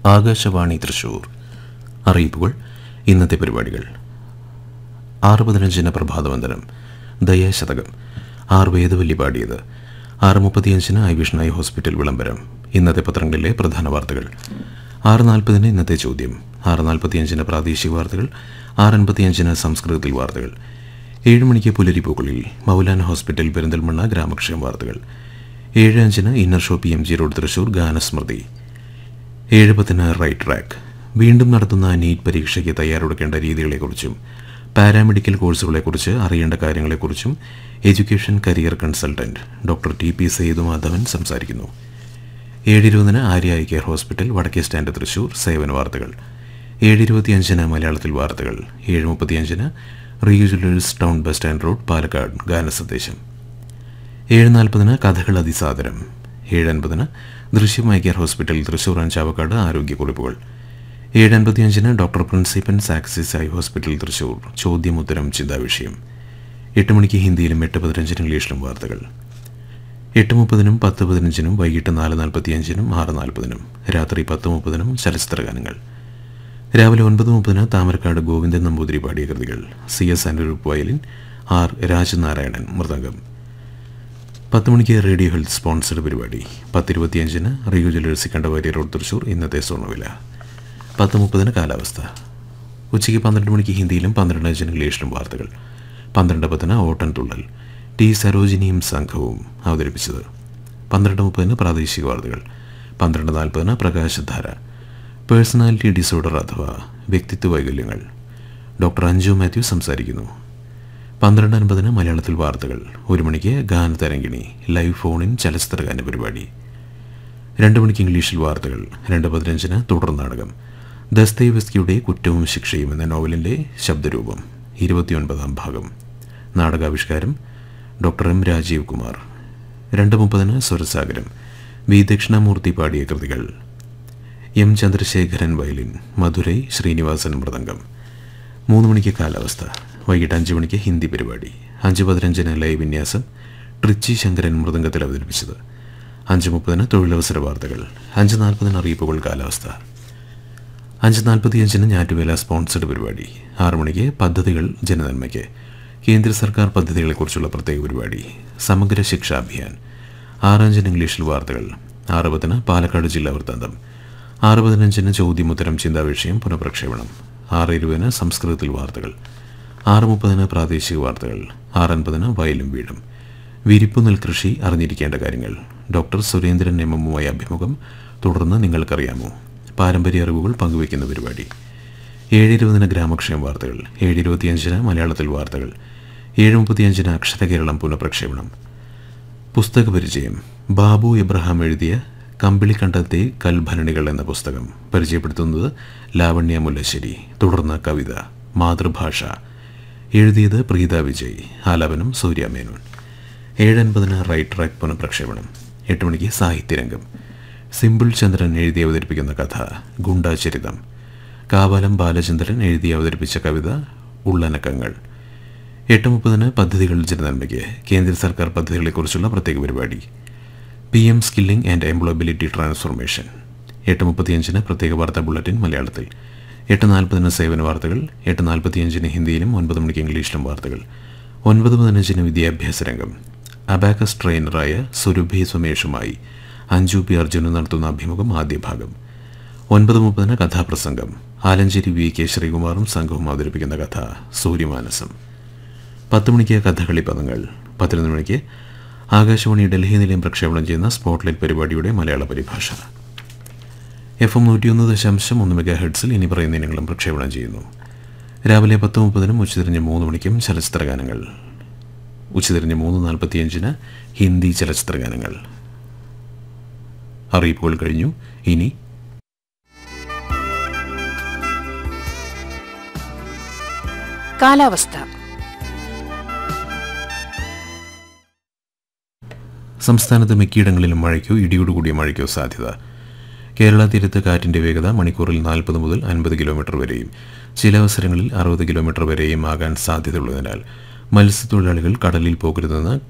ആകാശവാണി തൃശൂർ അറിയിപ്പുകൾ ഇന്നത്തെ പരിപാടികൾ ആറ് പതിനഞ്ചിന് പ്രഭാതവന്ദനം ദയാശതകം ആറ് വേദവല്ലി പാടിയത് ആറ് മുപ്പത്തിയഞ്ചിന് ഐ വിഷ്ണായി ഹോസ്പിറ്റൽ വിളംബരം ഇന്നത്തെ പത്രങ്ങളിലെ പ്രധാന വാർത്തകൾ ആറ് നാൽപ്പതിന് ഇന്നത്തെ ചോദ്യം ആറ് നാൽപ്പത്തിയഞ്ചിന് പ്രാദേശിക വാർത്തകൾ ആറ് അൻപത്തിയഞ്ചിന് സംസ്കൃതത്തിൽ വാർത്തകൾ ഏഴ് മണിക്ക് പുലരിപ്പൂക്കളിൽ മൗലാന ഹോസ്പിറ്റൽ പെരിന്തൽമണ്ണ ഗ്രാമക്ഷേമ വാർത്തകൾ ഏഴ് അഞ്ചിന് inner show P M G road Thrissur ഗാനസ്മൃതി ഏഴ് പത്തിന് റൈറ്റ് ട്രാക്ക് വീണ്ടും നടത്തുന്ന നീറ്റ് പരീക്ഷയ്ക്ക് തയ്യാറെടുക്കേണ്ട രീതികളെക്കുറിച്ചും പാരാമെഡിക്കൽ കോഴ്സുകളെക്കുറിച്ച് അറിയേണ്ട കാര്യങ്ങളെക്കുറിച്ചും education career consultant doctor T P Sethu Madhavan സംസാരിക്കുന്നു ഏഴ് ഇരുപതിന് ആര്യ ഐ കെയർ ഹോസ്പിറ്റൽ വടക്കേ സ്റ്റാൻഡ് തൃശൂർ സേവന വാർത്തകൾ ഏഴ് ഇരുപത്തിയഞ്ചിന് മലയാളത്തിൽ വാർത്തകൾ ഏഴ് മുപ്പത്തിയഞ്ചിന് റിയു jewellers town bus stand road Palakkad ഗാനസന്ദേശം ഏഴ് നാൽപ്പതിന് കഥകൾ അതിസാദരം ഏഴ് അൻപതിന് ദൃശ്യമായ കെയർ ഹോസ്പിറ്റൽ തൃശൂർ അഞ്ചാവക്കാട് ആരോഗ്യക്കുറിപ്പുകൾ ഏഴ് അൻപത്തിയഞ്ചിന് ഡോക്ടർ പ്രിൻസിപ്പൻ സാക്സിസ് ഐ ഹോസ്പിറ്റൽ തൃശൂർ ചോദ്യമുത്തരം ചിന്താവിഷയം എട്ട് മണിക്ക് ഹിന്ദിയിലും എട്ട് പതിനഞ്ചിന് ഇംഗ്ലീഷിലും വാർത്തകൾ എട്ട് മുപ്പതിനും പത്ത് പതിനഞ്ചിനും വൈകിട്ട് നാല് നാൽപ്പത്തിയഞ്ചിനും ആറ് നാൽപ്പതിനും രാത്രി പത്ത് മുപ്പതിനും ചലച്ചിത്ര ഗാനങ്ങൾ രാവിലെ ഒൻപത് മുപ്പതിന് താമരക്കാട് ഗോവിന്ദൻ നമ്പൂതിരി പാടിയ കൃതികൾ C S Anuroop violin R Rajanarayanan mridangam പത്ത് മണിക്ക് റേഡിയോ ഹെൽത്ത് സ്പോൺസർഡ് പരിപാടി പത്തിരുപത്തിയഞ്ചിന് റിയു ജ്വല്ലേഴ്സ് കണ്ടവാരി റോഡ് തൃശൂർ ഇന്നത്തെ സ്വർണ്ണവില പത്ത് മുപ്പതിന് കാലാവസ്ഥ ഉച്ചയ്ക്ക് പന്ത്രണ്ട് മണിക്ക് ഹിന്ദിയിലും പന്ത്രണ്ട് അഞ്ചിന് ഇംഗ്ലീഷിലും വാർത്തകൾ പന്ത്രണ്ട് പത്തിന് ഓട്ടൻ തുള്ളൽ ടി സരോജിനിയും സംഘവും അവതരിപ്പിച്ചത് പന്ത്രണ്ട് മുപ്പതിന് പ്രാദേശിക വാർത്തകൾ പന്ത്രണ്ട് നാൽപ്പതിന് പ്രകാശധാര പേഴ്സണാലിറ്റി ഡിസോർഡർ അഥവാ വ്യക്തിത്വ വൈകല്യങ്ങൾ ഡോക്ടർ അഞ്ജു മാത്യു സംസാരിക്കുന്നു പന്ത്രണ്ട് അൻപതിന് മലയാളത്തിൽ വാർത്തകൾ ഒരു മണിക്ക് ഗാനതരംഗിണി ലൈവ് ഫോണിൻ ചലച്ചിത്ര ഗാന പരിപാടി രണ്ട് മണിക്ക് ഇംഗ്ലീഷിൽ വാർത്തകൾ രണ്ട് പതിനഞ്ചിന് തുടർ നാടകം ദസ്തേവസ്കിയുടെ കുറ്റവും ശിക്ഷയും എന്ന നോവലിൻ്റെ ശബ്ദരൂപം ഇരുപത്തിയൊൻപതാം ഭാഗം നാടകാവിഷ്കാരം ഡോക്ടർ എം രാജീവ് കുമാർ രണ്ട് മുപ്പതിന് സ്വരസാഗരം വി ദക്ഷിണാമൂർത്തി പാടിയ കൃതികൾ എം ചന്ദ്രശേഖരൻ വയലിൻ മധുരൈ ശ്രീനിവാസൻ മൃദംഗം മൂന്ന് മണിക്ക് കാലാവസ്ഥ വൈകിട്ട് അഞ്ച് മണിക്ക് ഹിന്ദി പരിപാടി അഞ്ച് പതിനഞ്ചിന് ലൈവ് വിന്യാസം ട്രിച്ചി ശങ്കരൻ മൃദംഗത്തിൽ അവതരിപ്പിച്ചത് അഞ്ച് മുപ്പതിന് തൊഴിലവസര വാർത്തകൾ അഞ്ച് നാൽപ്പതിന് അറിയിപ്പുകൾ കാലാവസ്ഥ അഞ്ച് നാൽപ്പത്തിയഞ്ചിന് ഞാറ്റുവേല സ്പോൺസർഡ് പരിപാടി ആറ് മണിക്ക് പദ്ധതികൾ ജനനന്മയ്ക്ക് കേന്ദ്ര സർക്കാർ പദ്ധതികളെക്കുറിച്ചുള്ള പ്രത്യേക പരിപാടി സമഗ്ര ശിക്ഷാ അഭിയാൻ ആറ് അഞ്ചിന് ഇംഗ്ലീഷിൽ വാർത്തകൾ ആറ് പത്തിന് പാലക്കാട് ജില്ലാ വൃത്താന്തം ആറ് പതിനഞ്ചിന് ചോദ്യമുത്തരം ചിന്താവിഷയം പുനഃപ്രക്ഷേപണം ആറ് ഇരുപതിന് സംസ്കൃതത്തിൽ വാർത്തകൾ ആറ് മുപ്പതിന് പ്രാദേശിക വാർത്തകൾ ആറ് അൻപതിന് വയലും വീടും വിരിപ്പു നെൽകൃഷി അറിഞ്ഞിരിക്കേണ്ട കാര്യങ്ങൾ ഡോക്ടർ സുരേന്ദ്രൻ എം എമ്മുമായി അഭിമുഖം തുടർന്ന് നിങ്ങൾക്കറിയാമോ പാരമ്പര്യ അറിവുകൾ പങ്കുവയ്ക്കുന്ന പരിപാടി ഏഴ് ഇരുപതിന് ഗ്രാമക്ഷേമ വാർത്തകൾ ഏഴ് ഇരുപത്തിയഞ്ചിന് മലയാളത്തിൽ വാർത്തകൾ ഏഴ് മുപ്പത്തിയഞ്ചിന് അക്ഷരകേരളം പുനഃപ്രക്ഷേപണം പുസ്തക പരിചയം ബാബു എബ്രഹാം എഴുതിയ കമ്പിളിക്കണ്ടത്തെ കൽഭരണികൾ എന്ന പുസ്തകം പരിചയപ്പെടുത്തുന്നത് ലാവണ്യ മുല്ലശ്ശേരി തുടർന്ന് കവിത മാതൃഭാഷ എഴുതിയത് പ്രീത വിജയ് ആലാപനം സൂര്യ മേനോൻ ഏഴൻപതിന് റൈറ്റ് ട്രാക്ക് പുനഃപ്രക്ഷേപണം എട്ട് മണിക്ക് സാഹിത്യരംഗം സിമ്പിൾ ചന്ദ്രൻ എഴുതി അവതരിപ്പിക്കുന്ന കഥ ഗുണ്ടാചരിതം കാവാലം ബാലചന്ദ്രൻ എഴുതി അവതരിപ്പിച്ച കവിത ഉള്ളനക്കങ്ങൾ എട്ട് മുപ്പതിന് പദ്ധതികൾ ജനനന്മയ്ക്ക് കേന്ദ്ര സർക്കാർ പദ്ധതികളെക്കുറിച്ചുള്ള പ്രത്യേക പരിപാടി P M skilling and employability transformation എട്ട് മുപ്പത്തിയഞ്ചിന് പ്രത്യേക വാർത്താ ബുള്ളറ്റിൻ മലയാളത്തിൽ എട്ട് നാൽപ്പതിന് സേവന വാർത്തകൾ എട്ട് നാൽപ്പത്തിയഞ്ചിന് ഹിന്ദിയിലും ഒൻപത് മണിക്ക് ഇംഗ്ലീഷിലും വാർത്തകൾ ഒൻപത് പതിനഞ്ചിന് വിദ്യാഭ്യാസ രംഗം അബാക്കസ് ട്രെയിനറായ സുരഭി സുമേഷുമായി അഞ്ജു പി അർജുനൻ നടത്തുന്ന അഭിമുഖം ആദ്യ ഭാഗം ഒൻപത് മുപ്പതിന് കഥാപ്രസംഗം ആലഞ്ചേരി വി കെ ശ്രീകുമാറും സംഘവും അവതരിപ്പിക്കുന്ന കഥ സൂര്യമാനസം പത്ത് മണിക്ക് കഥകളി പദങ്ങൾ പതിനൊന്ന് മണിക്ക് ആകാശവാണി ഡൽഹി നിലയം പ്രക്ഷേപണം ചെയ്യുന്ന സ്പോട്ട്ലൈറ്റ് പരിപാടിയുടെ മലയാള പരിഭാഷ എഫ് എം നൂറ്റിയൊന്ന് ദശാംശം ഒന്ന് മെഗാ ഹെഡ്സിൽ ഇനി പറയുന്ന ഇനങ്ങളും പ്രക്ഷേപണം ചെയ്യുന്നു രാവിലെ പത്ത് മുപ്പതിനും ഉച്ചതിരിഞ്ഞ് മൂന്ന് മണിക്കും ചലച്ചിത്ര ഗാനങ്ങൾ ഉച്ചതിരിഞ്ഞ് മൂന്ന് നാൽപ്പത്തിയഞ്ചിന് ഹിന്ദി ചലച്ചിത്ര ഗാനങ്ങൾ അറിയിപ്പുകൾ കഴിഞ്ഞു ഇനി കാലാവസ്ഥ സംസ്ഥാനത്ത് മിക്കയിടങ്ങളിലും മഴയ്ക്കോ ഇടിയോടുകൂടിയ മഴയ്ക്കോ സാധ്യത കേരള തീരത്ത് കാറ്റിന്റെ വേഗത മണിക്കൂറിൽ നാൽപ്പത് മുതൽ അൻപത് കിലോമീറ്റർ വരെയും ചില അവസരങ്ങളിൽ അറുപത് കിലോമീറ്റർ വരെയും ആകാൻ സാധ്യതയുള്ളതിനാൽ മത്സ്യത്തൊഴിലാളികൾ കടലിൽ പോകരുതെന്ന്